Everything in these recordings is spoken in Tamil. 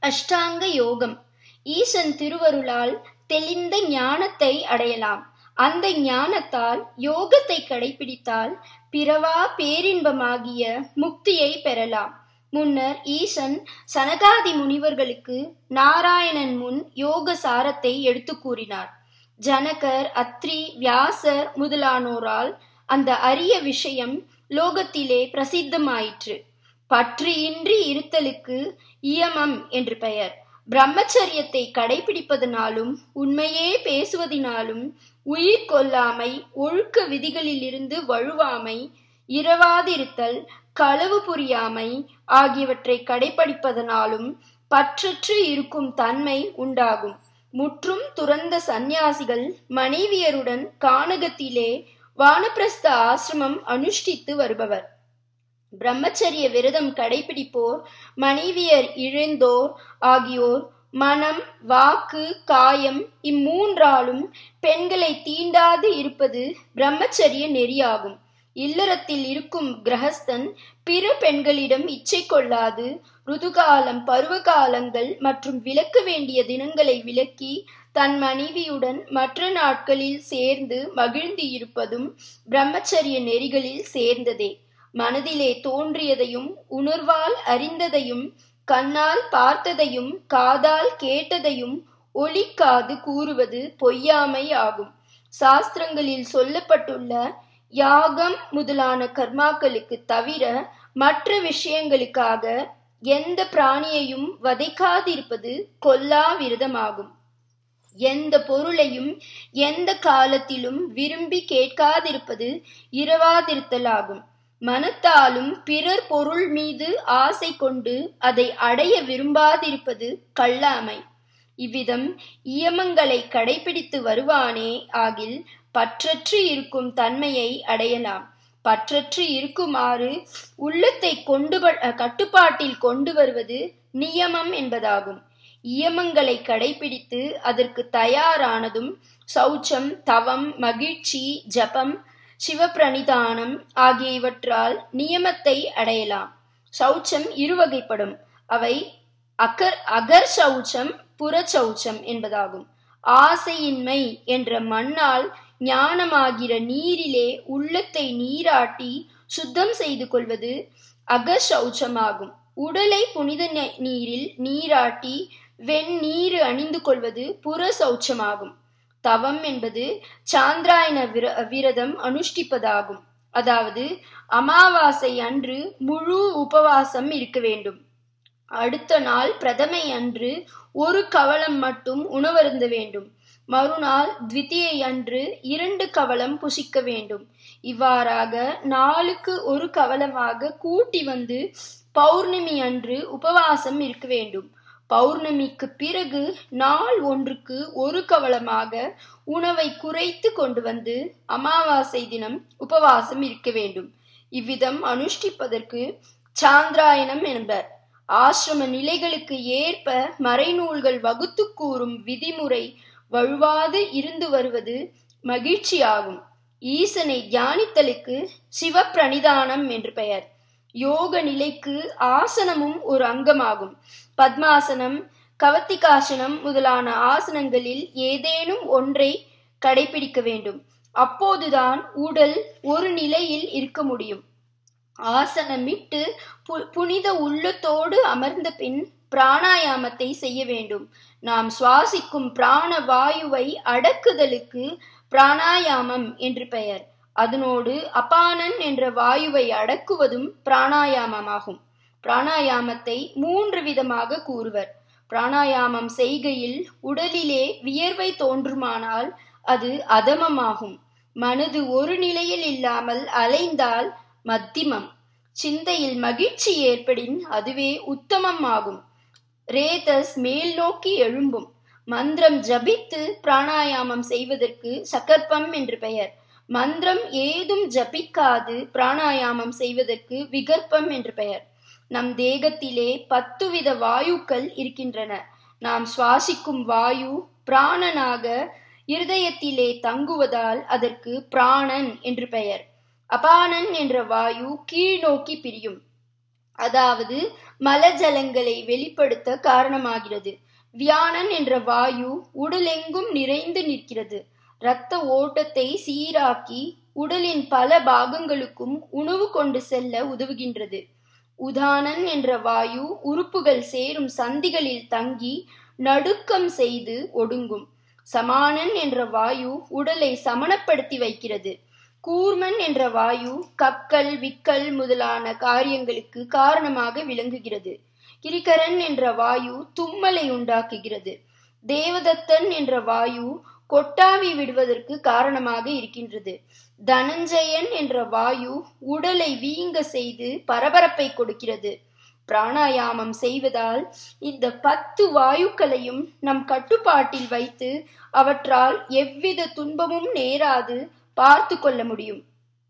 அஷ்டாங்க யோகம் ஈசன் திருவருளால் தெளிந்த ஞானத்தை அடையலாம் அந்த ஞானத்தால் யோகத்தை கடைபிடித்தால் பிறவா பேரின்பமாகிய முக்தியை பெறலாம் முன்னர் ஈசன் சனகாதி முனிவர்களுக்கு நாராயணன் முன் யோக சாரத்தை எடுத்து கூறினார் ஜனகர் அத்ரி வியாசர் முதலானோரால் அந்த அரிய விஷயம் லோகத்திலே பிரசித்தமாயிற்று பற்றியின்றி இருத்தலுக்கு இயமம் என்று பெயர் பிரம்மச்சரியத்தை கடைபிடிப்பதனாலும் உண்மையே பேசுவதினாலும் உயிர் கொல்லாமை ஒழுக்க விதிகளிலிருந்து வழுவாமை இரவாதிருத்தல் களவு புரியாமை ஆகியவற்றை கடைபிடிப்பதனாலும் பற்றற்று இருக்கும் தன்மை உண்டாகும் முற்றும் துறந்த சந்நியாசிகள் மனைவியருடன் கானகத்திலே வானப்பிரஸ்த ஆசிரமம் அனுஷ்டித்து வருபவர் பிரம்மச்சரிய விரதம் கடைபிடிப்போர் மனைவியர் இழந்தோர் ஆகியோர் மனம் வாக்கு காயம் இம்மூன்றாலும் பெண்களை தீண்டாது இருப்பது பிரம்மச்சரிய நெறியாகும் இல்லறத்தில் இருக்கும் கிரகஸ்தன் பிற பெண்களிடம் இச்சை கொள்ளாது ருதுகாலம் பருவகாலங்கள் மற்றும் விலக்க வேண்டிய தினங்களை விலக்கி தன் மனைவியுடன் மற்ற நாட்களில் சேர்ந்து மகிழ்ந்து இருப்பதும் பிரம்மச்சரிய நெறிகளில் சேர்ந்ததே மனதிலே தோன்றியதையும் உணர்வால் அறிந்ததையும் கண்ணால் பார்த்ததையும் காதால் கேட்டதையும் ஒளிக்காது கூறுவது பொய்யாமை ஆகும் சாஸ்திரங்களில் சொல்லப்பட்டுள்ள யாகம் முதலான கர்மாக்களுக்கு தவிர மற்ற விஷயங்களுக்காக எந்த பிராணியையும் வதைக்காதிருப்பது கொல்லா விரதமாகும் எந்த பொருளையும் எந்த காலத்திலும் விரும்பி கேட்காதிருப்பது இரவாதிருத்தலாகும் மனத்தாலும் பிறர் பொருள் மீது ஆசை கொண்டு அதை அடைய விரும்பாதிருப்பது கல்லாமை இவ்விதம் இயமங்களை கடைபிடித்து வருவானே ஆகில் பற்றற்று இருக்கும் தன்மையை அடையலாம் பற்றற்று இருக்குமாறு உள்ளத்தை கொண்டு கட்டுப்பாட்டில் கொண்டு வருவது நியமம் என்பதாகும் இயமங்களை கடைபிடித்து அதற்கு தயாரானதும் சௌச்சம் தவம் மகிழ்ச்சி ஜபம் சிவப்பிரணிதானம் ஆகியவற்றால் நியமத்தை அடையலாம் சௌச்சம் இருவகைப்படும் அவை அகர் அகர் சௌச்சம் புற சௌச்சம் என்பதாகும் ஆசையின்மை என்ற மண்ணால் ஞானமாகிற நீரிலே உள்ளத்தை நீராட்டி சுத்தம் செய்து கொள்வது அகசௌச்சமாகும் உடலை புனித நீரில் நீராட்டி வெந்நீர் அணிந்து கொள்வது புற சௌச்சமாகும் தவம் என்பது சாந்திராயண விர விரதம் அனுஷ்டிப்பதாகும் அதாவது அமாவாசை அன்று முழு உபவாசம் இருக்க வேண்டும் அடுத்த நாள் பிரதமை அன்று ஒரு கவளம் மட்டும் உணவருந்த வேண்டும் மறுநாள் த்விதியை அன்று இரண்டு கவளம் புசிக்க வேண்டும் இவ்வாறாக நாளுக்கு ஒரு கவலமாக கூட்டி வந்து பௌர்ணமி அன்று உபவாசம் இருக்க வேண்டும் பௌர்ணமிக்கு பிறகு நாள் ஒன்றுக்கு ஒரு கவலமாக உணவை குறைத்து கொண்டு வந்து அமாவாசை தினம் உபவாசம் இருக்க வேண்டும் இவ்விதம் அனுஷ்டிப்பதற்கு சாந்திராயணம் என்பர் ஆசிரம நிலைகளுக்கு ஏற்ப மறைநூல்கள் வகுத்து கூறும் விதிமுறை வழுவாது இருந்து வருவது மகிழ்ச்சியாகும் ஈசனை தியானித்தலுக்கு சிவப்பிரணிதானம் என்று பெயர் யோக நிலைக்கு ஆசனமும் ஒரு அங்கமாகும் பத்மாசனம் கவத்திகாசனம் முதலான ஆசனங்களில் ஏதேனும் ஒன்றை கடைபிடிக்க வேண்டும் அப்போதுதான் உடல் ஒரு நிலையில் இருக்க முடியும் ஆசனமிட்டு புனித உள்ளத்தோடு அமர்ந்த பின் பிராணாயாமத்தை செய்ய வேண்டும் நாம் சுவாசிக்கும் பிராண வாயுவை அடக்குதலுக்கு பிராணாயாமம் என்று பெயர் அதனோடு அபானன் என்ற வாயுவை அடக்குவதும் பிராணாயாமமாகும் பிராணாயாமத்தை மூன்று விதமாக கூறுவர் பிராணாயாமம் செய்கையில் உடலிலே வியர்வை தோன்றுமானால் அது அதமமாகும் மனது ஒரு நிலையில் இல்லாமல் அலைந்தால் மத்திமம் சிந்தையில் மகிழ்ச்சி ஏற்படின் அதுவே உத்தமம் ஆகும் ரேதஸ் மேல் நோக்கி எழும்பும் மந்திரம் ஜபித்து பிராணாயாமம் செய்வதற்கு சகற்பம் என்று பெயர் மந்திரம் ஏதும் ஜபிக்காது பிராணாயாமம் செய்வதற்கு விகற்பம் என்று பெயர் நம் தேகத்திலே பத்து வித வாயுக்கள் இருக்கின்றன நாம் சுவாசிக்கும் வாயு பிராணனாக இருதயத்திலே தங்குவதால் அதற்கு பிராணன் என்று பெயர் அபானன் என்ற வாயு கீழ் நோக்கி பிரியும் அதாவது மலஜலங்களை வெளிப்படுத்த காரணமாகிறது வியானன் என்ற வாயு உடலெங்கும் நிறைந்து நிற்கிறது இரத்த ஓட்டத்தை சீராக்கி உடலின் பல பாகங்களுக்கும் உணவு கொண்டு செல்ல உதவுகின்றது உதானன் என்ற வாயு உறுப்புகள் சேரும் சந்திகளில் தங்கி நடுக்கம் செய்து ஒடுங்கும் சமானன் என்ற வாயு உடலை சமணப்படுத்தி வைக்கிறது கூர்மன் என்ற வாயு கக்கல் விக்கல் முதலான காரியங்களுக்கு காரணமாக விளங்குகிறது கிரிகரன் என்ற வாயு தும்மலை உண்டாக்குகிறது தேவதத்தன் என்ற வாயு கொட்டாவி விடுவதற்கு காரணமாக இருக்கின்றது தனஞ்சயன் என்ற வாயு உடலை வீங்க செய்து பரபரப்பை கொடுக்கிறது பிராணாயாமம் செய்வதால் இந்த பத்து வாயுக்களையும் நம் கட்டுப்பாட்டில் வைத்து அவற்றால் எவ்வித துன்பமும் நேராது பார்த்து கொள்ள முடியும்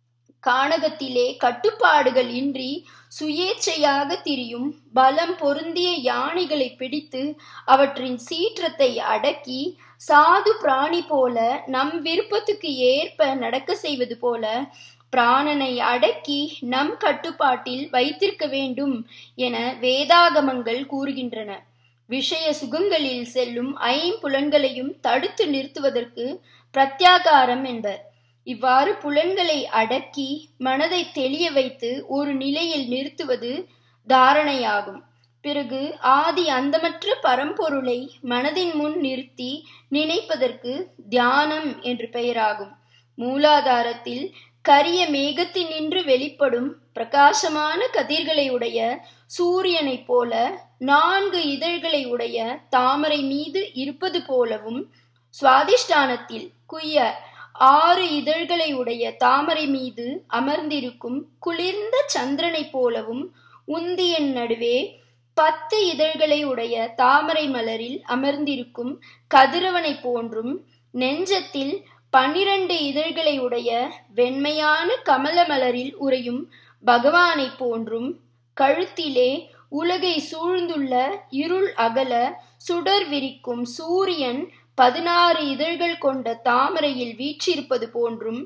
கானகத்திலே கட்டுப்பாடுகள் இன்றி சுயேச்சையாக திரியும் பலம் பொருந்திய யானைகளை பிடித்து அவற்றின் சீற்றத்தை அடக்கி சாது பிராணி போல நம் விருப்பத்துக்கு ஏற்ப நடக்க செய்வது போல பிராணனை அடக்கி நம் கட்டுப்பாட்டில் வைத்திருக்க வேண்டும் என வேதாகமங்கள் கூறுகின்றன விஷய சுகங்களில் செல்லும் ஐம்புலன்களையும் தடுத்து நிறுத்துவதற்கு பிரத்யாகாரம் என்பர் இவ்வாறு புலன்களை அடக்கி மனதை தெளிய வைத்து ஒரு நிலையில் நிறுத்துவது தாரணையாகும் பிறகு ஆதி அந்தமற்ற பரம்பொருளை மனதின் முன் நிறுத்தி நினைப்பதற்கு தியானம் என்று பெயராகும் மூலாதாரத்தில் கரிய மேகத்தினின்று வெளிப்படும் பிரகாசமான கதிர்களை உடைய சூரியனைப் போல நான்கு இதழ்களை உடைய தாமரை மீது இருப்பது போலவும் சுவாதிஷ்டானத்தில் குய்ய ஆறு இதழ்களை உடைய தாமரை மீது அமர்ந்திருக்கும் குளிர்ந்த சந்திரனைப் போலவும் உந்தியின் நடுவே பத்து இதழ்களை உடைய தாமரை மலரில் அமர்ந்திருக்கும் கதிரவனை போன்றும் நெஞ்சத்தில் பன்னிரண்டு இதழ்களை உடைய வெண்மையான கமல மலரில் உறையும் பகவானை போன்றும் கழுத்திலே உலகை சூழ்ந்துள்ள இருள் அகல சுடர் விரிக்கும் சூரியன் பதினாறு இதழ்கள் கொண்ட தாமரையில் வீற்றிருப்பது போன்றும்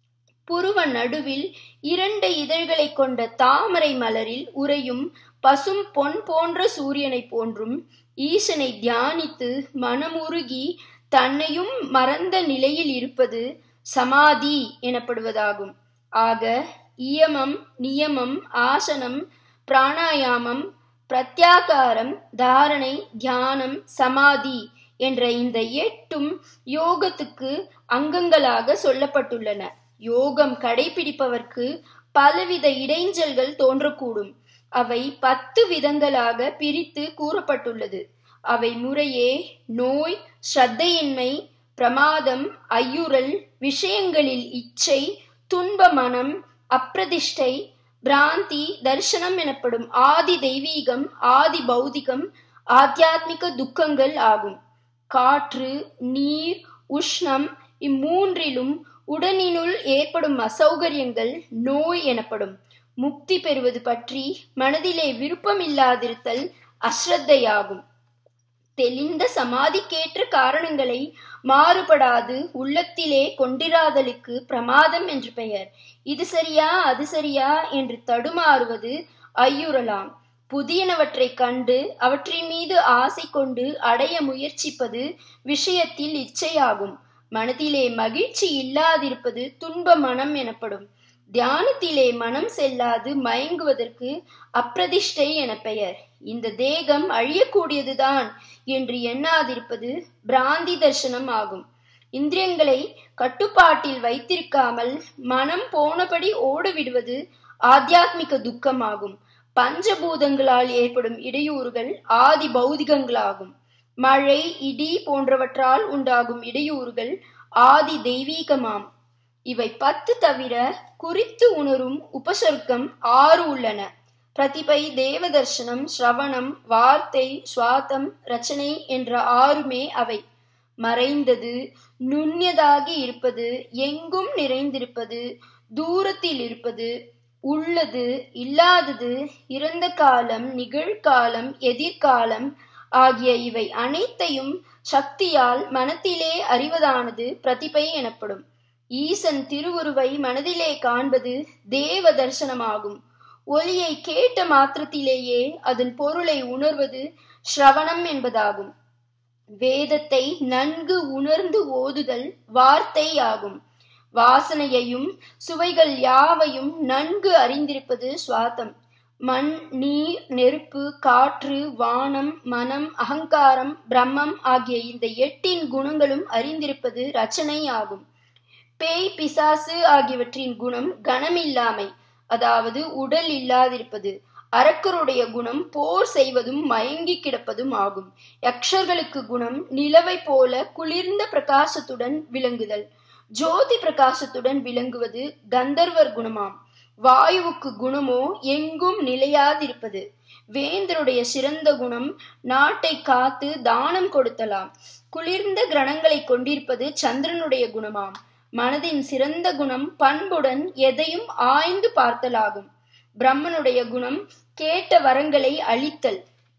புருவ நடுவில் இரண்டு இதழ்களை கொண்ட தாமரை மலரில் உறையும் பசும் பொன் போன்ற சூரியனை போன்றும் ஈசனை தியானித்து மனமுருகி தன்னையும் மறந்த நிலையில் இருப்பது சமாதி எனப்படுவதாகும் ஆக இயமம் நியமம் ஆசனம் பிராணாயாமம் பிரத்யாகாரம் தாரணை தியானம் சமாதி என்ற இந்த எட்டும் யோகத்துக்கு அங்கங்களாக சொல்லப்பட்டுள்ளன யோகம் கடைபிடிப்பவர்க்கு பலவித இடைஞ்சல்கள் தோன்றக்கூடும் அவை பத்து விதங்களாக பிரித்து கூறப்பட்டுள்ளது அவை முறையே நோய் ஸ்ரத்தையின்மை பிரமாதம் ஐயுறல் விஷயங்களில் இச்சை துன்ப மனம் அப்பிரதிஷ்டை பிராந்தி தரிசனம் எனப்படும் ஆதி தெய்வீகம் ஆதி பௌதிகம் ஆத்தியாத்மிக துக்கங்கள் ஆகும் காற்று நீர் உஷ்ணம் இம்மூன்றிலும் உடனினுள் ஏற்படும் அசௌகரியங்கள் நோய் எனப்படும் முக்தி பெறுவது பற்றி மனதிலே விருப்பமில்லாதிருத்தல் அஸ்ரத்தையாகும் தெளிந்த சமாதிக்கேற்ற காரணங்களை மாறுபடாது உள்ளத்திலே கொண்டிராதலுக்கு பிரமாதம் என்று பெயர் இது சரியா அது சரியா என்று தடுமாறுவது ஐயுறலாம் புதியனவற்றை கண்டு அவற்றின் மீது ஆசை கொண்டு அடைய முயற்சிப்பது விஷயத்தில் இச்சையாகும் மனதிலே மகிழ்ச்சி இல்லாதிருப்பது துன்ப மனம் எனப்படும் தியானத்திலே மனம் செல்லாது மயங்குவதற்கு அப்பிரதிஷ்டை என பெயர் இந்த தேகம் அழியக்கூடியதுதான் என்று எண்ணாதிருப்பது பிராந்தி தர்சனம் ஆகும் இந்திரியங்களை கட்டுப்பாட்டில் வைத்திருக்காமல் மனம் போனபடி ஓட விடுவது ஆத்தியாத்மிக துக்கமாகும் பஞ்சபூதங்களால் ஏற்படும் இடையூறுகள் ஆதி பௌதிகங்களாகும் மழை இடி போன்றவற்றால் உண்டாகும் இடையூறுகள் ஆதி தெய்வீகமாம் இவை பத்து தவிர குறித்து உணரும் உபசர்க்கம் ஆறு உள்ளன பிரதிபை தேவதர்ஷனம் ஸ்ரவணம் வார்த்தை சுவாத்தம் ரச்சனை என்ற ஆறுமே அவை மறைந்தது நுண்ணியதாகி இருப்பது எங்கும் நிறைந்திருப்பது தூரத்தில் இருப்பது உள்ளது இல்லாதது இறந்த காலம் நிகழ்காலம் எதிர்காலம் ஆகிய இவை அனைத்தையும் சக்தியால் மனத்திலே அறிவதானது பிரதிபை எனப்படும் ஈசன் திருவுருவை மனதிலே காண்பது தேவ தர்சனமாகும் ஒலியை கேட்ட மாத்திரத்திலேயே அதன் பொருளை உணர்வது ஸ்ரவணம் என்பதாகும் வேதத்தை நன்கு உணர்ந்து ஓதுதல் வார்த்தை ஆகும் வாசனையையும் சுவைகள் யாவையும் நன்கு அறிந்திருப்பது சுவாத்தம் மண் நீர் நெருப்பு காற்று வானம் மனம் அகங்காரம் பிரம்மம் ஆகிய இந்த எட்டின் குணங்களும் அறிந்திருப்பது ரச்சனை ஆகும் பேய் பிசாசு ஆகியவற்றின் குணம் கனமில்லாமை அதாவது உடல் இல்லாதிருப்பது அரக்கருடைய குணம் போர் செய்வதும் மயங்கி கிடப்பதும் ஆகும் யக்ஷர்களுக்கு குணம் நிலவை போல குளிர்ந்த பிரகாசத்துடன் விளங்குதல் ஜோதி பிரகாசத்துடன் விளங்குவது கந்தர்வர் குணமாம் வாயுவுக்கு குணமோ எங்கும் நிலையாதிருப்பது வேந்தருடைய சிறந்த குணம் நாட்டை காத்து தானம் கொடுத்தலாம் குளிர்ந்த கிரணங்களை கொண்டிருப்பது சந்திரனுடைய குணமாம் மனதின் சிறந்த குணம் பண்புடன் எதையும் ஆய்ந்து பார்த்தலாகும் பிரம்மனுடைய குணம் கேட்ட வரங்களை அளித்தல்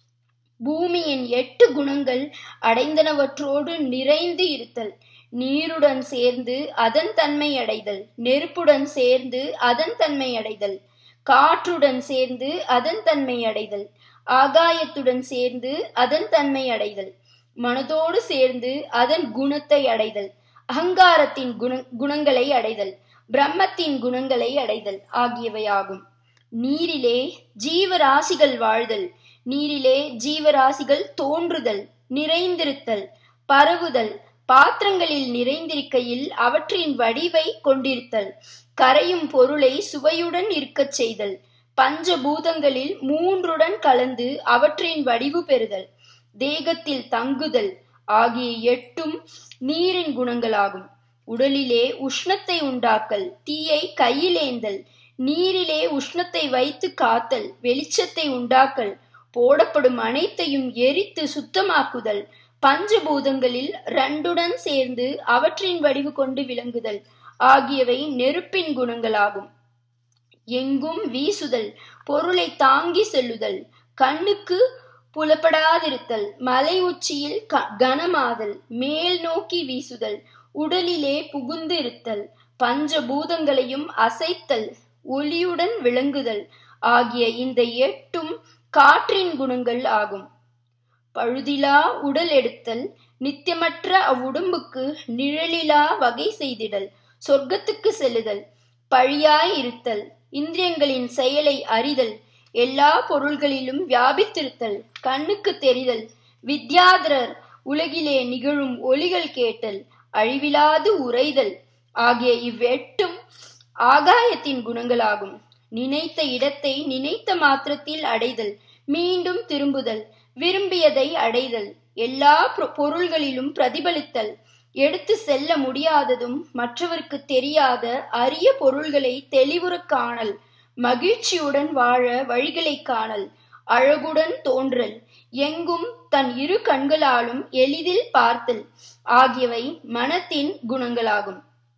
பூமியின் எட்டு குணங்கள் அடைந்தனவற்றோடு நிறைந்து இருத்தல் நீருடன் சேர்ந்து அதன் தன்மை அடைதல் நெருப்புடன் சேர்ந்து அதன் தன்மை அடைதல் காற்றுடன் சேர்ந்து அதன் தன்மை அடைதல் ஆகாயத்துடன் சேர்ந்து அதன் தன்மை அடைதல் மனதோடு சேர்ந்து அதன் குணத்தை அடைதல் அகங்காரத்தின் குண குணங்களை அடைதல் பிரம்மத்தின் குணங்களை அடைதல் ஆகியவையாகும் நீரிலே ஜீவராசிகள் வாழ்தல் நீரிலே ஜீவராசிகள் தோன்றுதல் நிறைந்திருத்தல் பரவுதல் பாத்திரங்களில் நிறைந்திருக்கையில் அவற்றின் வடிவை கொண்டிருத்தல் கரையும் பொருளை சுவையுடன் இருக்கச் செய்தல் பஞ்சபூதங்களில் மூன்றுடன் கலந்து அவற்றின் வடிவு பெறுதல் தேகத்தில் தங்குதல் ஆகிய எட்டும் நீரின் குணங்களாகும் உடலிலே உஷ்ணத்தை உண்டாக்கல் தீயை கையிலேந்தல் நீரிலே உஷ்ணத்தை வைத்து காத்தல் வெளிச்சத்தை உண்டாக்கல் போடப்படும் அனைத்தையும் எரித்து சுத்தமாக்குதல் பஞ்சபூதங்களில் ரெண்டுடன் சேர்ந்து அவற்றின் வடிவு கொண்டு விளங்குதல் ஆகியவை நெருப்பின் குணங்களாகும் எங்கும் வீசுதல் பொருளை தாங்கி செல்லுதல் கண்ணுக்கு புலப்படாதிருத்தல் மலை உச்சியில் கனமாதல் மேல் நோக்கி வீசுதல் உடலிலே புகுந்து இருத்தல் பஞ்சபூதங்களையும் அசைத்தல் ஒளியுடன் விளங்குதல் ஆகிய இந்த எட்டும் காற்றின் குணங்கள் ஆகும் பழுதிலா உடல் எடுத்தல் நித்தியமற்ற அவ்வுடம்புக்கு நிழலிலா வகை செய்திடல் சொர்க்கத்துக்கு செல்லுதல் பழியாய் இருத்தல் இந்திரியங்களின் செயலை அறிதல் எல்லா பொருள்களிலும் வியாபித்திருத்தல் கண்ணுக்கு தெரிதல் வித்யாதரர் உலகிலே நிகழும் ஒளிகள் கேட்டல் அழிவிலாது உரைதல் ஆகிய இவ்வெட்டும் ஆகாயத்தின் குணங்களாகும் நினைத்த இடத்தை நினைத்த மாத்திரத்தில் அடைதல் மீண்டும் திரும்புதல் விரும்பியதை அடைதல் எல்லா பொருள்களிலும் பிரதிபலித்தல் எடுத்து செல்ல முடியாததும் மற்றவருக்கு தெரியாத அரிய பொருள்களை தெளிவுற காணல் மகிழ்ச்சியுடன் வாழ வழிகளை காணல் அழகுடன் தோன்றல் எங்கும் தன் இரு கண்களாலும் எளிதில் பார்த்தல் ஆகியவை மனத்தின் குணங்களாகும்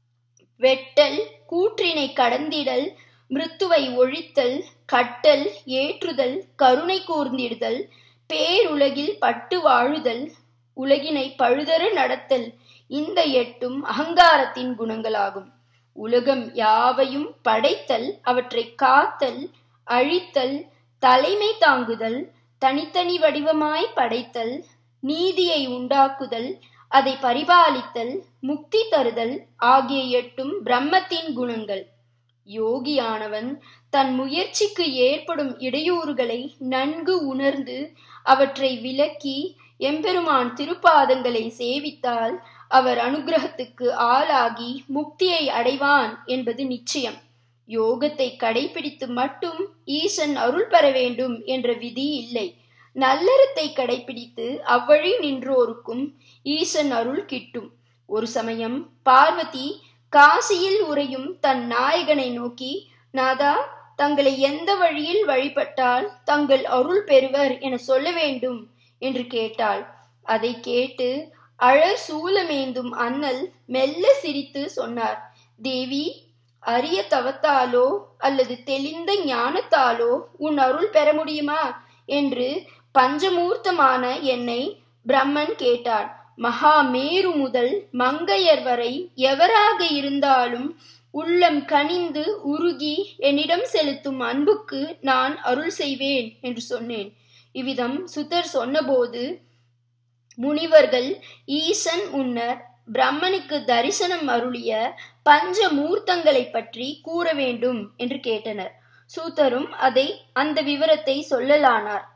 வெட்டல் கூற்றினை கடந்திடல் மிருத்துவை ஒழித்தல் கட்டல் ஏற்றுதல் கருணை கூர்ந்திடுதல் பேருலகில் பட்டு வாழுதல் உலகினை பழுதர நடத்தல் இந்த எட்டும் அகங்காரத்தின் குணங்களாகும் உலகம் யாவையும் படைத்தல் அவற்றை காத்தல் அழித்தல் தலைமை தாங்குதல் தனித்தனி வடிவமாய் படைத்தல் நீதியை உண்டாக்குதல் அதை பரிபாலித்தல் முக்தி தருதல் ஆகிய எட்டும் பிரம்மத்தின் குணங்கள் யோகியானவன் தன் முயற்சிக்கு ஏற்படும் இடையூறுகளை நன்கு உணர்ந்து அவற்றை விலக்கி எம்பெருமான் திருப்பாதங்களை சேவித்தால் அவர் அனுகிரகத்துக்கு ஆளாகி முக்தியை அடைவான் என்பது நிச்சயம் யோகத்தை கடைபிடித்து மட்டும் ஈசன் அருள் பெற வேண்டும் என்ற விதி இல்லை நல்லறத்தை கடைபிடித்து அவ்வழி நின்றோருக்கும் ஈசன் அருள் கிட்டும் ஒரு சமயம் பார்வதி காசியில் உறையும் தன் நாயகனை நோக்கி நாதா தங்களை எந்த வழியில் வழிபட்டால் தங்கள் அருள் பெறுவர் என சொல்ல வேண்டும் என்று கேட்டாள் அதை கேட்டு அழற் சூலமேந்தும் அண்ணல் மெல்ல சிரித்து சொன்னார் தேவி அரிய தவத்தாலோ அல்லது தெளிந்த ஞானத்தாலோ உன் அருள் பெற முடியுமா என்று பஞ்சமூர்த்தமான என்னை பிரம்மன் கேட்டார் மகா மேரு முதல் மங்கையர் வரை எவராக இருந்தாலும் உள்ளம் கனிந்து உருகி என்னிடம் செலுத்தும் அன்புக்கு நான் அருள் செய்வேன் என்று சொன்னேன் இவ்விதம் சுத்தர் சொன்னபோது முனிவர்கள் ஈசன் முன்னர் பிரம்மனுக்கு தரிசனம் அருளிய பஞ்ச மூர்த்தங்களை பற்றி கூற வேண்டும் என்று கேட்டனர் சூத்தரும் அதை அந்த விவரத்தை சொல்லலானார்